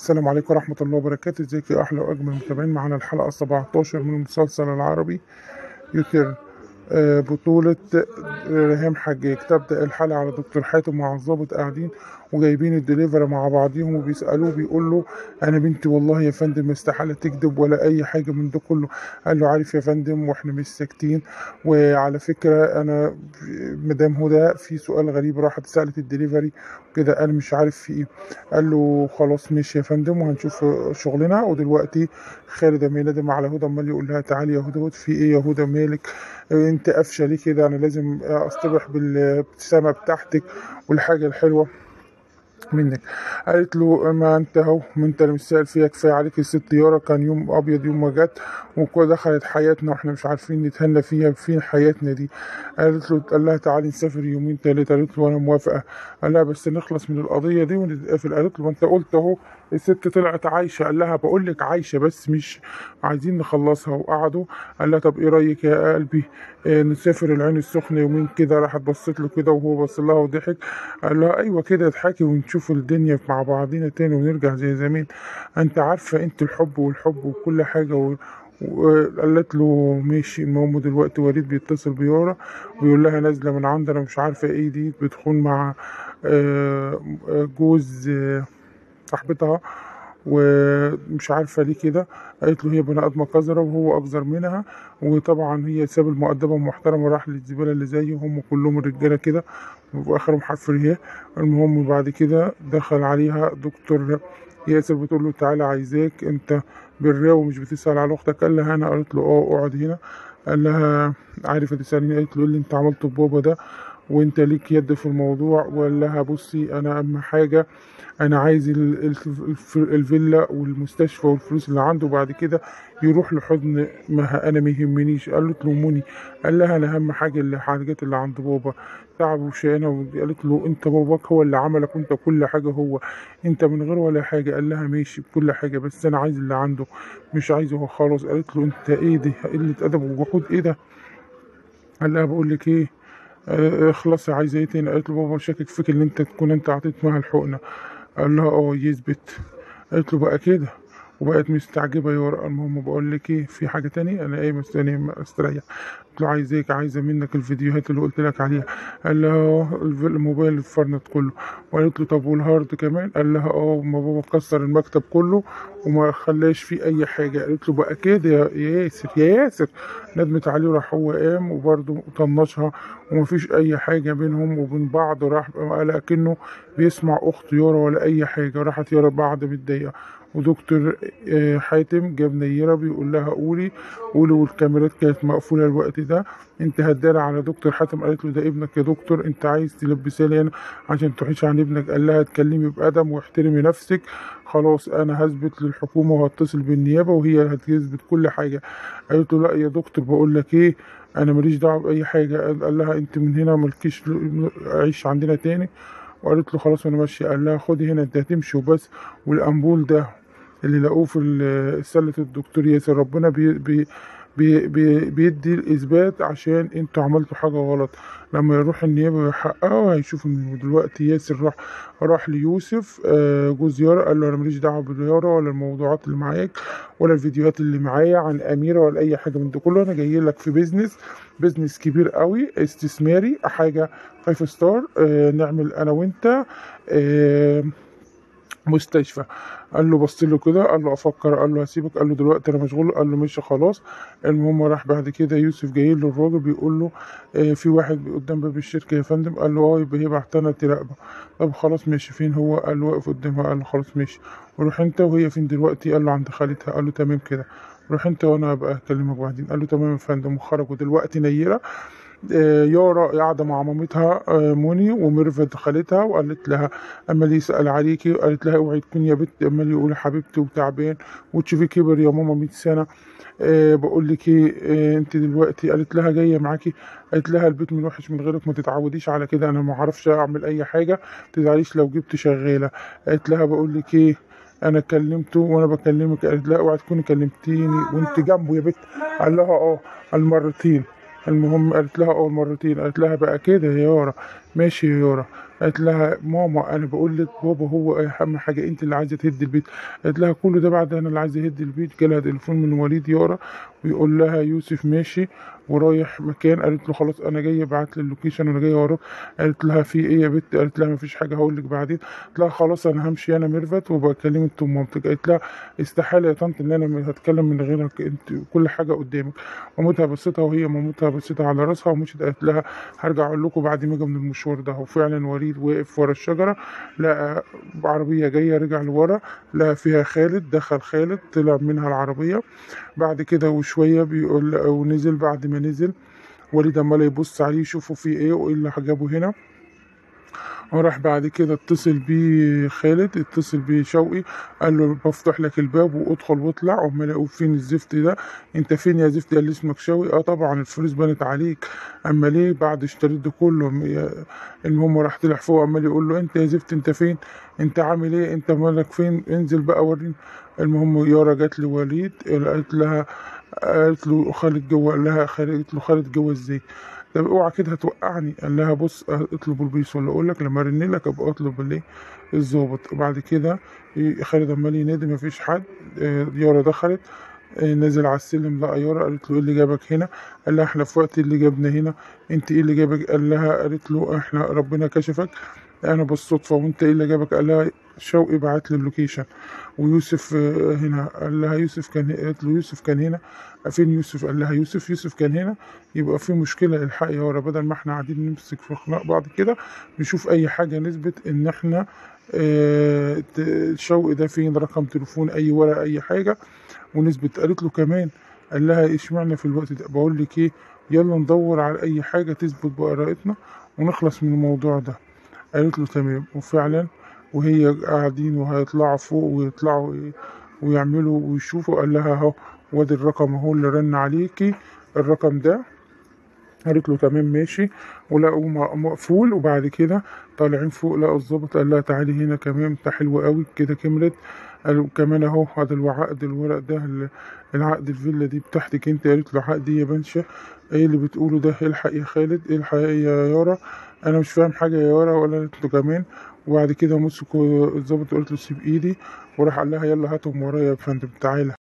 السلام عليكم ورحمة الله وبركاته ازيك يا أحلى وأجمل متابعين معانا الحلقة 17 من المسلسل العربي يوتر آه، بطولة آه، ريهام حجاج تبدأ الحلقة على دكتور حاتم مع الضابط قاعدين وجايبين الدليفري مع بعضيهم وبيسألوه بيقول له أنا بنتي والله يا فندم استحالة تكذب ولا أي حاجة من ده كله قال له عارف يا فندم وإحنا مش ساكتين وعلى فكرة أنا مدام هدى في سؤال غريب راحت سألت الدليفري كده قال مش عارف في إيه قال له خلاص ماشي يا فندم وهنشوف شغلنا ودلوقتي خالد أما ينادم على هدى عمال يقول لها تعالي يا هدى هدى في ايه يا هدى مالك آه، انت قافشه ليه كده انا لازم اصطبح بالابتسامه بتاعتك والحاجه الحلوه منك قالت له ما انت اهو ما انت اللي مش سائل فيها كفايه عليك الست يارا كان يوم ابيض يوم ما جت وكده دخلت حياتنا واحنا مش عارفين نتهنى فيها فين حياتنا دي قالت له قال لها تعالي نسافر يومين تلاته قالت له انا موافقه قال لها بس نخلص من القضيه دي ونتقفل قالت له ما انت قلت اهو الست طلعت عايشه قال لها بقول لك عايشه بس مش عايزين نخلصها وقعدوا قال لها طب ايه رايك يا قلبي آه، نسافر العين السخنه يومين كده راحت بصت له كده وهو بص لها وضحك قال لها ايوه كده اضحكي ونشوف الدنيا مع بعضينا تاني ونرجع زي زمان انت عارفه انت الحب والحب وكل حاجه و... وقالت له ماشي المهم دلوقتي وليد بيتصل بيارا ويقول لها نازله من عندنا مش عارفه ايه دي بتخون مع آه، آه، جوز آه، صاحبتها ومش عارفه ليه كده قالت له هي بني ادمه قذره وهو اقذر منها وطبعا هي ساب المؤدبه المحترمه راح للزباله اللي زيه هم كلهم الرجاله كده واخرهم حرف الهاء المهم بعد كده دخل عليها دكتور ياسر بتقول له تعالى عايزاك انت بالراوي ومش بتسال على اختك قال لها انا قالت له اه اقعد هنا قال لها عارفه تسالني قالت له إيه اللي انت عملته ببابا ده وانت ليك يد في الموضوع وقال لها بصي انا اهم حاجه انا عايز ال- ال- الف- الفيلا والمستشفى والفلوس اللي عنده وبعد كده يروح لحضن ما انا ما يهمنيش قال له تلوموني قال لها انا اهم حاجه اللي الحاجات اللي عند بابا تعب وشقانا قالت له انت باباك هو اللي عملك وانت كل حاجه هو انت من غير ولا حاجه قال لها ماشي بكل حاجه بس انا عايز اللي عنده مش عايزه هو خالص قالت له انت ايه ده قله ادب وجحود ايه ده قال لها بقول لك ايه آه، اخلصي عايزه ايه تاني قالت له بابا شاكك فيك ان انت تكون انت عطيت معاها الحقنه قال لها اه يثبت قالت له بقى كده وبقت مستعجبه يا ورقه المهم بقول لك ايه في حاجه تاني انا ايه مستني استريح قلت له عايزاك عايزه منك الفيديوهات اللي قلت لك عليها قال لها اه الف- الموبايل اتفرنت كله وقالت له طب والهارد كمان قال لها اه ما بابا كسر المكتب كله وما خلاش فيه اي حاجه قالت له بقى كده يا يا ياسر يا ياسر ندمت عليه وراح هو قام وبرضه طنشها ومفيش اي حاجه بينهم وبين بعض راح قال اكنه بيسمع اخت يارا ولا اي حاجه راحت يارا بعد متضايقه ودكتور آه، حاتم جاب نيرة بيقول لها قولي قولي والكاميرات كانت مقفولة الوقت ده انت هتداري على دكتور حاتم قالت له ده ابنك يا دكتور انت عايز تلبسها لي انا عشان تحيش عن ابنك قال لها اتكلمي بأدب واحترمي نفسك خلاص انا هثبت للحكومة وهتصل بالنيابة وهي اللي هتثبت كل حاجة قالت له لا يا دكتور بقول لك ايه انا ماليش دعوة بأي حاجة قال قال لها انت من هنا مالكيش عيش عندنا تاني وقالت له خلاص وانا ماشية قال لها خدي هنا انت هتمشي وبس والامبول ده اللي لقوه في ال- سلة الدكتور ياسر ربنا بي بي بي بي بيدي الإثبات عشان انتوا عملتوا حاجة غلط لما يروح النيابة يحققوا هيشوفوا ان دلوقتي ياسر راح راح ليوسف آه، جوز يارا قال له انا ماليش دعوة باليارا ولا الموضوعات اللي معاك ولا الفيديوهات اللي معايا عن أميرة ولا أي حاجة من ده كله أنا جاي لك في بيزنس بيزنس كبير قوي استثماري حاجة فايف ستار آه، نعمل أنا وأنت آه، مستشفى قال له بص له كده قال له افكر قال له هسيبك قال له دلوقتي انا مشغول قال له ماشي خلاص المهم راح بعد كده يوسف جاي له الراجل بيقول له آه في واحد قدام باب الشركه يا فندم قال له اه يبقى هي بعتنا تراقبه طب خلاص ماشي فين هو قال له واقف قدامها قال له خلاص ماشي وروح انت وهي فين دلوقتي قال له عند خالتها قال له تمام كده روح انت وانا ابقى اكلمك بعدين قال له تمام يا فندم وخرجوا دلوقتي نيره آه، يارا قاعدة مع مامتها آه، موني وميرفت خالتها وقالت لها أمال يسأل عليكي وقالت لها اوعي تكوني يا بنت أمال يقول يا حبيبتي وتعبان وتشوفي كبر يا ماما 100 سنة أه بقول لك ايه آه، انت دلوقتي قالت لها جايه معاكي قالت لها البيت من وحش من غيرك ما تتعوديش على كده انا ما اعرفش اعمل اي حاجه ما تزعليش لو جبت شغاله قالت لها بقول لك ايه انا كلمته وانا بكلمك قالت لها اوعي تكوني كلمتيني وانت جنبه يا بنت قال لها اه المرتين المهم قالت لها اول مرتين قالت لها بقى كده يا يارا ماشي يا يارا قالت لها ماما انا بقول لك بابا هو اهم حاجه انت اللي عايزه تهدي البيت قالت لها كل ده بعد انا اللي عايزه اهدي البيت جالها تليفون من وليد يارا بيقول لها يوسف ماشي ورايح مكان قالت له خلاص انا جايه ابعت لي اللوكيشن انا جايه وراك قالت لها في ايه يا بت قالت لها مفيش حاجه هقول لك بعدين قالت لها خلاص انا همشي انا ميرفت وبكلم انت ومامتك قالت لها استحاله يا طنط ان انا هتكلم من غيرك انت كل حاجه قدامك مامتها بصتها وهي مامتها بصتها على راسها ومشيت قالت لها هرجع اقول لكم بعد ما اجي من المشوار ده وفعلا وليد واقف ورا الشجره لقى عربيه جايه رجع لورا لقى فيها خالد دخل خالد طلع منها العربيه بعد كده وشويه بيقول ونزل بعد ما نزل وليد عمال يبص عليه يشوفه في ايه وايه اللي جابه هنا وراح بعد كده اتصل بيه خالد اتصل بيه شوقي قال له بفتح لك الباب وادخل واطلع عمال اقول فين الزفت ده انت فين يا زفت قال لي اسمك شوقي اه طبعا الفلوس بنت عليك اما ليه بعد اشتريت ده كله م- المهم راح طلع فوق عمال يقول له انت يا زفت انت فين انت عامل ايه انت مالك فين انزل بقى وريني المهم يارا جات لي وليد قالت لها قالت له خالد جوه قال لها خالد قالت له خالد جوه ازاي طب اوعى كده هتوقعني قال لها بص اطلب البوليس ولا اقول لك لما ارن لك ابقى اطلب الايه الظابط وبعد كده إيه، خالد عمال ينادي مفيش حد آه، يارا دخلت آه، نزل على السلم لقى يارا قالت له ايه اللي جابك هنا قال لها احنا في وقت اللي جابنا هنا انت ايه اللي جابك قال لها قالت له احنا ربنا كشفك انا بالصدفه وانت ايه اللي جابك قال لها شوقي بعت لي اللوكيشن ويوسف آه، هنا قال لها يوسف كان قالت له يوسف كان هنا فين يوسف قال لها يوسف يوسف كان هنا يبقى في مشكله الحق يا ورا بدل ما احنا قاعدين نمسك في خناق بعض كده نشوف اي حاجه نثبت ان احنا آه، ت- شوقي ده فين رقم تليفون اي ورقه اي حاجه ونثبت قالت له كمان قال لها اشمعنى في الوقت ده بقول لك ايه يلا ندور على اي حاجه تثبت براءتنا ونخلص من الموضوع ده قالت له تمام وفعلا وهي قاعدين وهيطلعوا فوق ويطلعوا إيه ويعملوا ويشوفوا قال لها اهو وادي الرقم اهو اللي رن عليكي الرقم ده قالت له تمام ماشي ولقوا م- مقفول وبعد كده طالعين فوق لقوا الظابط قال لها تعالي هنا كمان انت حلو قوي كده كملت قالوا كمان اهو هذا العقد الورق ده ال- العقد الفيلا دي بتاعتك انت قالت له عقد يا بنشا ايه اللي بتقوله ده الحق يا خالد الحق يا يارا انا مش فاهم حاجه يا يارا ولا انتوا كمان وبعد كده مسكوا الظابط قلت له سيب ايدي وراح قال لها يلا هاتهم ورايا يا فندم تعالى